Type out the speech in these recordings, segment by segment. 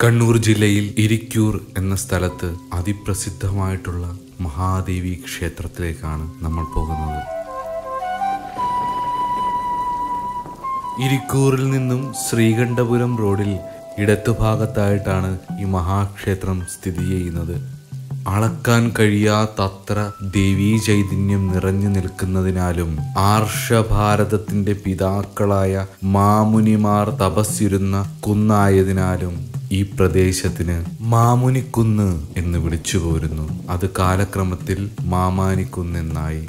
കണ്ണൂർ ജില്ലയിൽ ഇരിക്കൂർ എന്ന സ്ഥലത്ത് അതിപ്രസിദ്ധമായിട്ടുള്ള മഹാദേവി ക്ഷേത്രത്തിലേക്കാണ് നമ്മൾ പോകുന്നത് ഇരിക്കൂറിൽ നിന്നും ശ്രീകണ്ഠപുരം റോഡിൽ ഇടത്തുഭാഗത്തായിട്ടാണ് ഈ മഹാക്ഷേത്രം സ്ഥിതി ചെയ്യുന്നത് അളക്കാൻ കഴിയാത്തത്ര ദേവീ ചൈതന്യം നിറഞ്ഞു നിൽക്കുന്നതിനാലും ആർഷഭാരതത്തിന്റെ പിതാക്കളായ മാമുനിമാർ തപസ്സിരുന്ന കുന്നായതിനാലും ഈ പ്രദേശത്തിന് മാമുനിക്കുന്ന് എന്ന് വിളിച്ചു പോരുന്നു അത് കാലക്രമത്തിൽ മാമാനിക്കുന്നെന്നായി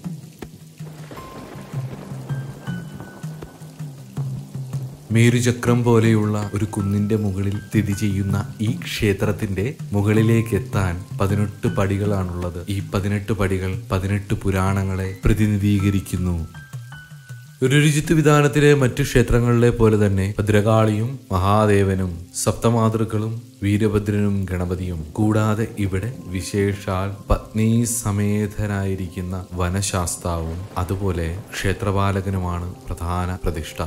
മേരുചക്രം പോലെയുള്ള ഒരു കുന്നിന്റെ മുകളിൽ സ്ഥിതി ചെയ്യുന്ന ഈ ക്ഷേത്രത്തിന്റെ മുകളിലേക്ക് എത്താൻ പതിനെട്ട് പടികളാണുള്ളത് ഈ പതിനെട്ട് പടികൾ പതിനെട്ട് പുരാണങ്ങളെ പ്രതിനിധീകരിക്കുന്നു രുചിത്ത് വിധാനത്തിലെ മറ്റു ക്ഷേത്രങ്ങളിലെ പോലെ തന്നെ ഭദ്രകാളിയും മഹാദേവനും സപ്തമാതൃക്കളും വീരഭദ്രനും ഗണപതിയും കൂടാതെ ഇവിടെ വിശേഷാൽ പത്നി സമേതനായിരിക്കുന്ന വനശാസ്താവും അതുപോലെ ക്ഷേത്രപാലകനുമാണ് പ്രധാന പ്രതിഷ്ഠ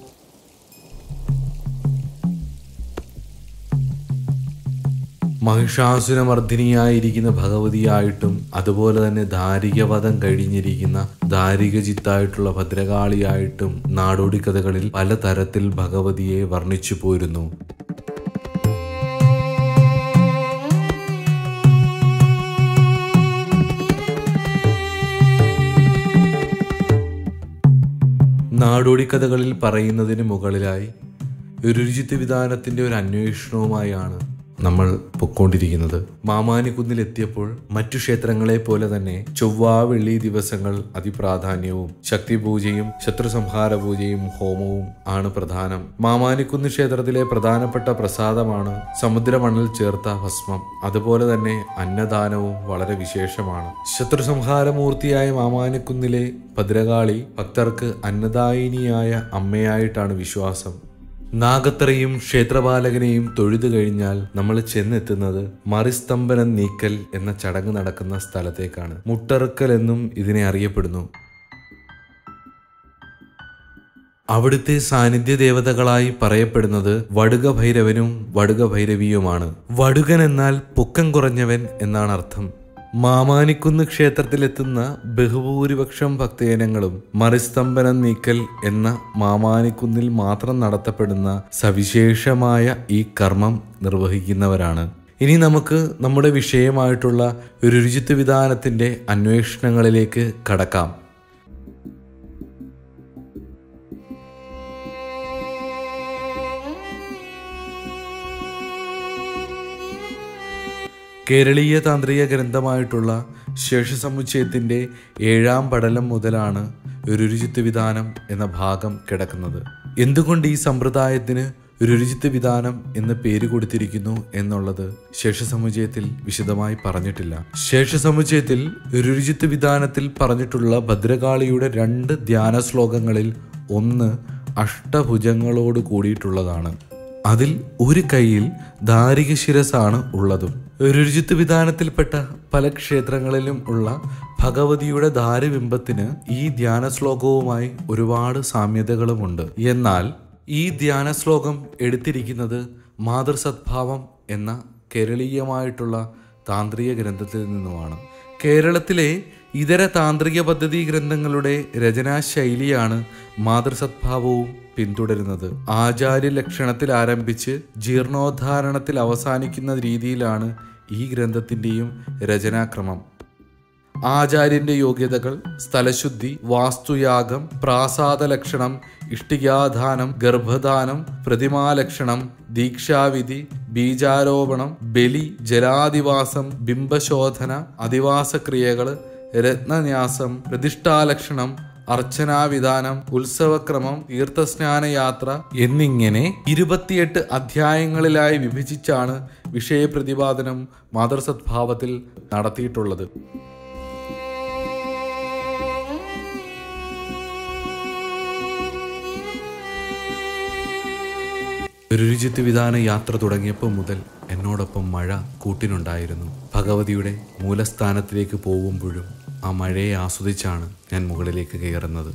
മഹിഷാസുരമർദ്ദിനിയായിരിക്കുന്ന ഭഗവതിയായിട്ടും അതുപോലെ തന്നെ ദാരികവധം കഴിഞ്ഞിരിക്കുന്ന ദാരികജിത്തായിട്ടുള്ള ഭദ്രകാളിയായിട്ടും നാടോടി കഥകളിൽ പലതരത്തിൽ ഭഗവതിയെ വർണ്ണിച്ചു പോരുന്നു നാടോടി കഥകളിൽ പറയുന്നതിന് മുകളിലായി രുചിത്ത് വിധാനത്തിന്റെ ഒരു അന്വേഷണവുമായാണ് നമ്മൾ പൊക്കോണ്ടിരിക്കുന്നത് മാമാനിക്കുന്നിൽ എത്തിയപ്പോൾ മറ്റു ക്ഷേത്രങ്ങളെ പോലെ തന്നെ ചൊവ്വ വെള്ളി ദിവസങ്ങൾ അതിപ്രാധാന്യവും ശക്തി പൂജയും ശത്രുസംഹാര പൂജയും ഹോമവും ആണ് പ്രധാനം മാമാനിക്കുന്ന് ക്ഷേത്രത്തിലെ പ്രധാനപ്പെട്ട പ്രസാദമാണ് സമുദ്രമണൽ ചേർത്ത ഭസ്മം അതുപോലെ തന്നെ അന്നദാനവും വളരെ വിശേഷമാണ് ശത്രുസംഹാരമൂർത്തിയായ മാമാനിക്കുന്നിലെ ഭദ്രകാളി ഭക്തർക്ക് അന്നദായിനിയായ അമ്മയായിട്ടാണ് വിശ്വാസം നാഗത്രയും ക്ഷേത്രപാലകനെയും തൊഴുതു കഴിഞ്ഞാൽ നമ്മൾ ചെന്നെത്തുന്നത് മറിസ്തംഭനം നീക്കൽ എന്ന ചടങ്ങ് നടക്കുന്ന സ്ഥലത്തേക്കാണ് മുട്ടറുക്കൽ എന്നും ഇതിനെ അറിയപ്പെടുന്നു അവിടുത്തെ സാന്നിധ്യ ദേവതകളായി പറയപ്പെടുന്നത് വടുക ഭൈരവനും വടുക ഭൈരവിയുമാണ് വടുകൻ എന്നാൽ പൊക്കം കുറഞ്ഞവൻ എന്നാണ് അർത്ഥം മാമാനിക്കുന്ന് ക്ഷേത്രത്തിലെത്തുന്ന ബഹുഭൂരിപക്ഷം ഭക്തജനങ്ങളും മറിസ്തംഭനം നീക്കൽ എന്ന മാമാനിക്കുന്നിൽ മാത്രം നടത്തപ്പെടുന്ന സവിശേഷമായ ഈ കർമ്മം നിർവഹിക്കുന്നവരാണ് ഇനി നമുക്ക് നമ്മുടെ വിഷയമായിട്ടുള്ള ഒരു രുചിത്വ വിധാനത്തിന്റെ അന്വേഷണങ്ങളിലേക്ക് കടക്കാം കേരളീയ താന്ത്രിക ഗ്രന്ഥമായിട്ടുള്ള ശേഷസമുച്ചയത്തിൻ്റെ ഏഴാം പടലം മുതലാണ് രുചിത്വ വിധാനം എന്ന ഭാഗം കിടക്കുന്നത് എന്തുകൊണ്ട് ഈ സമ്പ്രദായത്തിന് രുചിത്വ വിധാനം എന്ന് പേര് കൊടുത്തിരിക്കുന്നു എന്നുള്ളത് ശേഷസമുച്ചയത്തിൽ വിശദമായി പറഞ്ഞിട്ടില്ല ശേഷസമുച്ചയത്തിൽ രുചിത്വ വിധാനത്തിൽ പറഞ്ഞിട്ടുള്ള ഭദ്രകാളിയുടെ രണ്ട് ധ്യാന ശ്ലോകങ്ങളിൽ ഒന്ന് അഷ്ടഭുജങ്ങളോട് കൂടിയിട്ടുള്ളതാണ് അതിൽ ഒരു കൈയിൽ ധാരിക ശിരസാണ് ഉള്ളതും രുചിത്വ വിധാനത്തിൽപ്പെട്ട പല ക്ഷേത്രങ്ങളിലും ഉള്ള ഭഗവതിയുടെ ധാരബിംബത്തിന് ഈ ധ്യാന ശ്ലോകവുമായി ഒരുപാട് സാമ്യതകളുമുണ്ട് എന്നാൽ ഈ ധ്യാന ശ്ലോകം എടുത്തിരിക്കുന്നത് മാതൃസദ്ഭാവം എന്ന കേരളീയമായിട്ടുള്ള താന്ത്രിക ഗ്രന്ഥത്തിൽ നിന്നുമാണ് കേരളത്തിലെ ഇതര താന്ത്രിക പദ്ധതി ഗ്രന്ഥങ്ങളുടെ രചനാശൈലിയാണ് മാതൃസദ്ഭാവവും പിന്തുടരുന്നത് ആചാര്യ ലക്ഷണത്തിൽ ആരംഭിച്ച് ജീർണോദ്ധാരണത്തിൽ അവസാനിക്കുന്ന രീതിയിലാണ് ഈ ഗ്രന്ഥത്തിൻ്റെയും രചനാക്രമം ആചാര്യന്റെ യോഗ്യതകൾ സ്ഥലശുദ്ധി വാസ്തുയാഗം പ്രാസാദ ലക്ഷണം ഇഷ്ടികാദാനം ഗർഭദാനം പ്രതിമാലക്ഷണം ദീക്ഷാവിധി ബീജാരോപണം ബലി ജലാദിവാസം ബിംബശോധന അധിവാസക്രിയകൾ രത്നന്യാസം പ്രതിഷ്ഠാലക്ഷണം അർച്ചനാവിധാനം ഉത്സവക്രമം തീർത്ഥസ്നാനയാത്ര എന്നിങ്ങനെ ഇരുപത്തിയെട്ട് അധ്യായങ്ങളിലായി വിഭജിച്ചാണ് വിഷയപ്രതിപാദനം മാതൃസദ്ഭാവത്തിൽ നടത്തിയിട്ടുള്ളത് രുചിത്ത് വിധാന യാത്ര തുടങ്ങിയപ്പോൾ മുതൽ എന്നോടൊപ്പം മഴ കൂട്ടിനുണ്ടായിരുന്നു ഭഗവതിയുടെ മൂലസ്ഥാനത്തിലേക്ക് പോകുമ്പോഴും ആ മഴയെ ആസ്വദിച്ചാണ് ഞാൻ മുകളിലേക്ക് കയറുന്നത്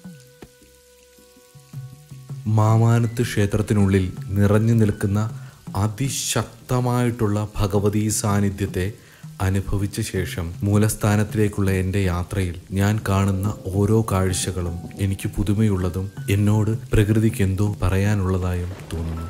മാമാനത്ത് ക്ഷേത്രത്തിനുള്ളിൽ നിറഞ്ഞു നിൽക്കുന്ന അതിശക്തമായിട്ടുള്ള ഭഗവതീ സാന്നിധ്യത്തെ അനുഭവിച്ച ശേഷം മൂലസ്ഥാനത്തിലേക്കുള്ള എൻ്റെ യാത്രയിൽ ഞാൻ കാണുന്ന ഓരോ കാഴ്ചകളും എനിക്ക് പുതുമയുള്ളതും എന്നോട് പ്രകൃതിക്ക് എന്തോ പറയാനുള്ളതായും തോന്നുന്നു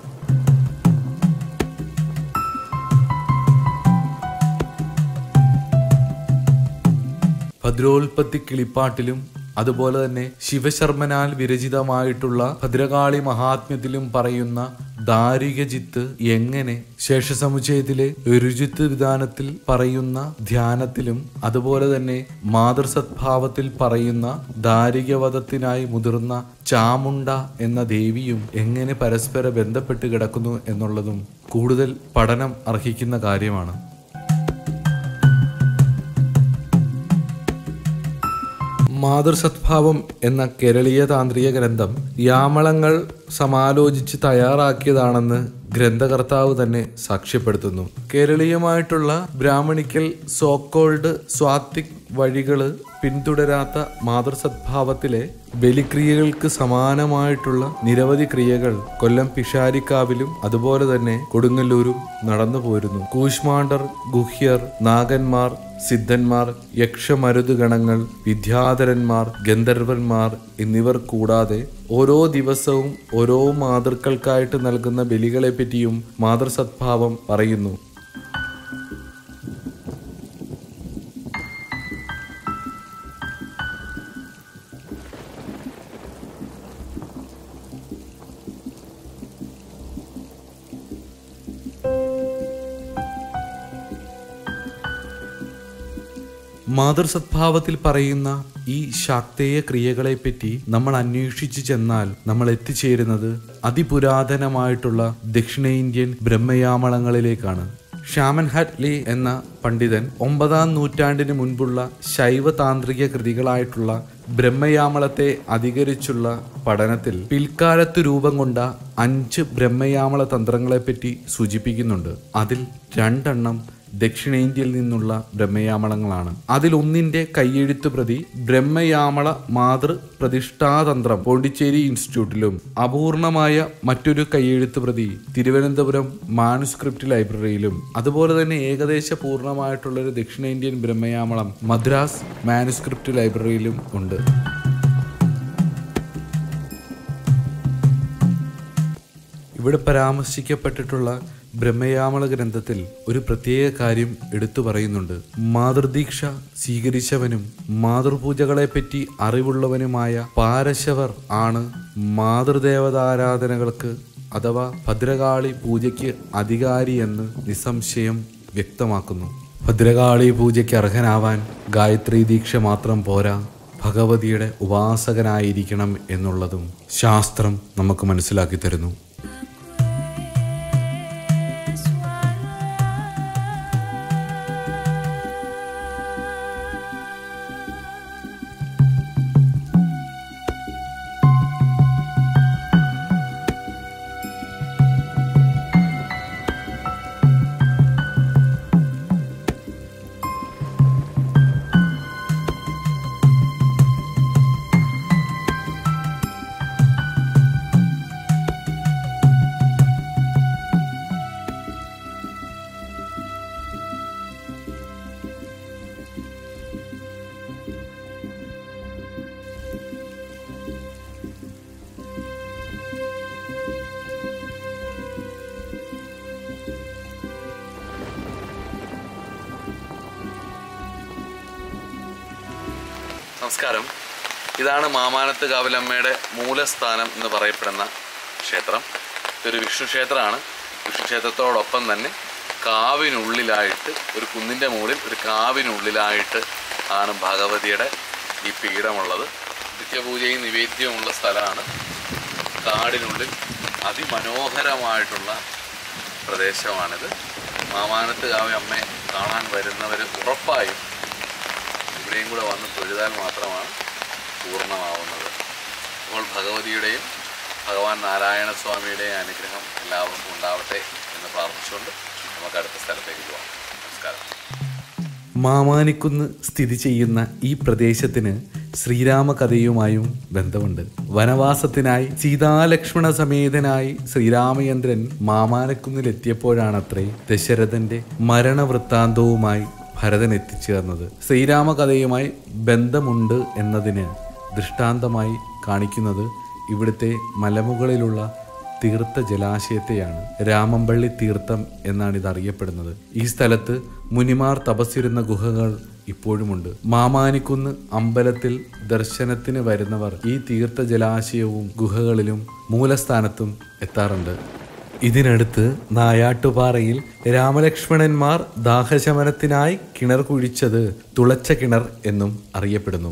ഭദ്രോൽപത്തി കിളിപ്പാട്ടിലും അതുപോലെ തന്നെ ശിവശർമ്മനാൽ വിരചിതമായിട്ടുള്ള ഭദ്രകാളി മഹാത്മ്യത്തിലും പറയുന്ന ദാരികജിത്ത് എങ്ങനെ ശേഷസമുച്ചയത്തിലെ രുചിത്ത് വിധാനത്തിൽ പറയുന്ന ധ്യാനത്തിലും അതുപോലെ തന്നെ മാതൃസദ്ഭാവത്തിൽ പറയുന്ന ദാരികവധത്തിനായി മുതിർന്ന ചാമുണ്ട എന്ന ദേവിയും എങ്ങനെ പരസ്പര ബന്ധപ്പെട്ട് കിടക്കുന്നു എന്നുള്ളതും കൂടുതൽ പഠനം അർഹിക്കുന്ന കാര്യമാണ് മാതൃസദ്ഭാവം എന്ന കേരളീയ താന്ത്രിക ഗ്രന്ഥം യാമളങ്ങൾ സമാലോചിച്ച് തയ്യാറാക്കിയതാണെന്ന് ഗ്രന്ഥകർത്താവ് തന്നെ സാക്ഷ്യപ്പെടുത്തുന്നു കേരളീയമായിട്ടുള്ള ബ്രാഹ്മണിക്കൽ സോക്കോൾഡ് സ്വാത്തിക് വഴികള് പിന്തുടരാത്ത മാതൃസദ്ഭാവത്തിലെ ബലിക്രിയകൾക്ക് സമാനമായിട്ടുള്ള നിരവധി ക്രിയകൾ കൊല്ലം പിഷാരിക്കാവിലും അതുപോലെ തന്നെ കൊടുങ്ങല്ലൂരും നടന്നു പോരുന്നു കൂശ്മാണ്ടർ ഗുഹ്യർ നാഗന്മാർ സിദ്ധന്മാർ യക്ഷമരുതുഗണങ്ങൾ വിദ്യാധരന്മാർ ഗന്ധർവന്മാർ എന്നിവർ കൂടാതെ ഓരോ ദിവസവും ഓരോ മാതൃക്കൾക്കായിട്ട് നൽകുന്ന ബലികളെ പറ്റിയും മാതൃസദ്ഭാവം പറയുന്നു മാതൃസദ്ഭാവത്തിൽ പറയുന്ന ഈ ശാക്തേയ ക്രിയകളെപ്പറ്റി നമ്മൾ അന്വേഷിച്ചു ചെന്നാൽ നമ്മൾ എത്തിച്ചേരുന്നത് അതിപുരാതനമായിട്ടുള്ള ദക്ഷിണേന്ത്യൻ ബ്രഹ്മയാമളങ്ങളിലേക്കാണ് ഷാമൻ ഹറ്റ്ലി എന്ന പണ്ഡിതൻ ഒമ്പതാം നൂറ്റാണ്ടിന് മുൻപുള്ള ശൈവതാന്ത്രിക കൃതികളായിട്ടുള്ള ബ്രഹ്മയാമളത്തെ അധികരിച്ചുള്ള പഠനത്തിൽ പിൽക്കാലത്ത് രൂപം കൊണ്ട അഞ്ച് ബ്രഹ്മയാമള തന്ത്രങ്ങളെപ്പറ്റി സൂചിപ്പിക്കുന്നുണ്ട് അതിൽ രണ്ടെണ്ണം ദക്ഷിണേന്ത്യയിൽ നിന്നുള്ള ബ്രഹ്മയാമളങ്ങളാണ് അതിൽ ഒന്നിന്റെ കയ്യെഴുത്ത് പ്രതി ബ്രഹ്മയാമള മാതൃ പ്രതിഷ്ഠാതന്ത്രം പോണ്ടിച്ചേരി ഇൻസ്റ്റിറ്റ്യൂട്ടിലും അപൂർണമായ മറ്റൊരു കയ്യെഴുത്ത് പ്രതി തിരുവനന്തപുരം മാനുസ്ക്രിപ്റ്റ് ലൈബ്രറിയിലും അതുപോലെ തന്നെ ഏകദേശ പൂർണ്ണമായിട്ടുള്ള ഒരു ദക്ഷിണേന്ത്യൻ ബ്രഹ്മയാമളം മദ്രാസ് മാനുസ്ക്രിപ്റ്റ് ലൈബ്രറിയിലും ഉണ്ട് ഇവിടെ പരാമർശിക്കപ്പെട്ടിട്ടുള്ള ബ്രഹ്മയാമള ഗ്രന്ഥത്തിൽ ഒരു പ്രത്യേക കാര്യം എടുത്തു പറയുന്നുണ്ട് മാതൃദീക്ഷ സ്വീകരിച്ചവനും മാതൃപൂജകളെപ്പറ്റി അറിവുള്ളവനുമായ പാരശവർ ആണ് മാതൃദേവതാരാധനകൾക്ക് അഥവാ ഭദ്രകാളി പൂജയ്ക്ക് അധികാരിയെന്ന് നിസ്സംശയം വ്യക്തമാക്കുന്നു ഭദ്രകാളി പൂജയ്ക്ക് അർഹനാവാൻ ഗായത്രി ദീക്ഷ മാത്രം പോരാ ഭഗവതിയുടെ ഉപാസകനായിരിക്കണം എന്നുള്ളതും ശാസ്ത്രം നമുക്ക് മനസ്സിലാക്കി തരുന്നു നമസ്കാരം ഇതാണ് മാമാനത്ത് കാവിലമ്മയുടെ മൂലസ്ഥാനം എന്ന് പറയപ്പെടുന്ന ക്ഷേത്രം ഇതൊരു വിഷ്ണു ക്ഷേത്രമാണ് വിഷ്ണു ക്ഷേത്രത്തോടൊപ്പം തന്നെ കാവിനുള്ളിലായിട്ട് ഒരു കുന്നിൻ്റെ മുകളിൽ ഒരു കാവിനുള്ളിലായിട്ട് ആണ് ഭഗവതിയുടെ ഈ പീഠമുള്ളത് നിത്യപൂജയും നിവേദ്യവുമുള്ള സ്ഥലമാണ് കാടിനുള്ളിൽ അതിമനോഹരമായിട്ടുള്ള പ്രദേശമാണിത് മാമാനത്ത് കാവി അമ്മയെ കാണാൻ വരുന്നവർ ഉറപ്പായും ഇവിടെയും കൂടെ വന്ന് തൊഴുതാൽ മാത്രമാണ് പൂർണ്ണമാവുന്നത് അപ്പോൾ ഭഗവതിയുടെയും ഭഗവാൻ നാരായണ സ്വാമിയുടെയും അനുഗ്രഹം എല്ലാവർക്കും ഉണ്ടാവട്ടെ എന്ന് പ്രാർത്ഥിച്ചുകൊണ്ട് നമുക്ക് അടുത്ത സ്ഥലത്തേക്ക് പോകാം നമസ്കാരം മാമാനിക്കുന്ന് സ്ഥിതി ചെയ്യുന്ന ഈ പ്രദേശത്തിന് ശ്രീരാമ കഥയുമായും ബന്ധമുണ്ട് വനവാസത്തിനായി സീതാലക്ഷ്മണ സമേതനായി ശ്രീരാമചന്ദ്രൻ മാമാനക്കുന്നിലെത്തിയപ്പോഴാണത്രേ ദശരഥന്റെ മരണവൃത്താന്തവുമായി ഭരതൻ എത്തിച്ചേർന്നത് ശ്രീരാമ കഥയുമായി ബന്ധമുണ്ട് എന്നതിന് ദൃഷ്ടാന്തമായി കാണിക്കുന്നത് ഇവിടുത്തെ മലമുകളിലുള്ള തീർത്ഥ ജലാശയത്തെയാണ് രാമമ്പള്ളി തീർത്ഥം എന്നാണ് ഇത് അറിയപ്പെടുന്നത് ഈ സ്ഥലത്ത് മുനിമാർ തപസ്സിരുന്ന ഗുഹകൾ ഇപ്പോഴുമുണ്ട് മാമാനിക്കുന്ന് അമ്പലത്തിൽ ദർശനത്തിന് വരുന്നവർ ഈ തീർത്ഥ ജലാശയവും ഗുഹകളിലും മൂലസ്ഥാനത്തും എത്താറുണ്ട് ഇതിനടുത്ത് നായാട്ടുപാറയിൽ രാമലക്ഷ്മണന്മാർ ദാഹശമനത്തിനായി കിണർ കുഴിച്ചത് തുളച്ച കിണർ എന്നും അറിയപ്പെടുന്നു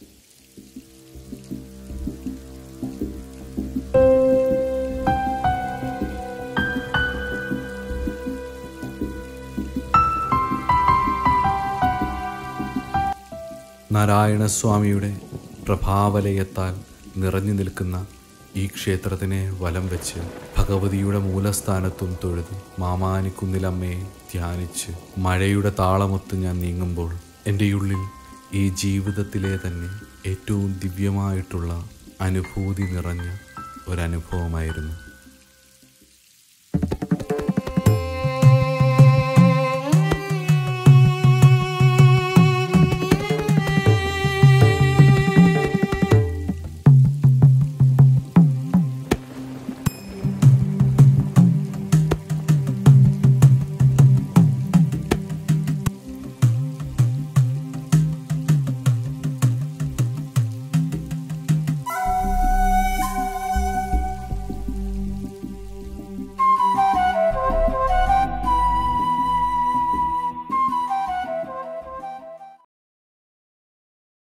നാരായണസ്വാമിയുടെ പ്രഭാവലയത്താൽ നിറഞ്ഞു നിൽക്കുന്ന ഈ ക്ഷേത്രത്തിനെ വലം വെച്ച് ഭഗവതിയുടെ മൂലസ്ഥാനത്തും തൊഴുത് മാമാനിക്കുന്നിലമ്മയെ ധ്യാനിച്ച് മഴയുടെ താളമൊത്ത് ഞാൻ നീങ്ങുമ്പോൾ എൻ്റെ ഉള്ളിൽ ഈ ജീവിതത്തിലെ തന്നെ ഏറ്റവും ദിവ്യമായിട്ടുള്ള അനുഭൂതി നിറഞ്ഞ ഒരനുഭവമായിരുന്നു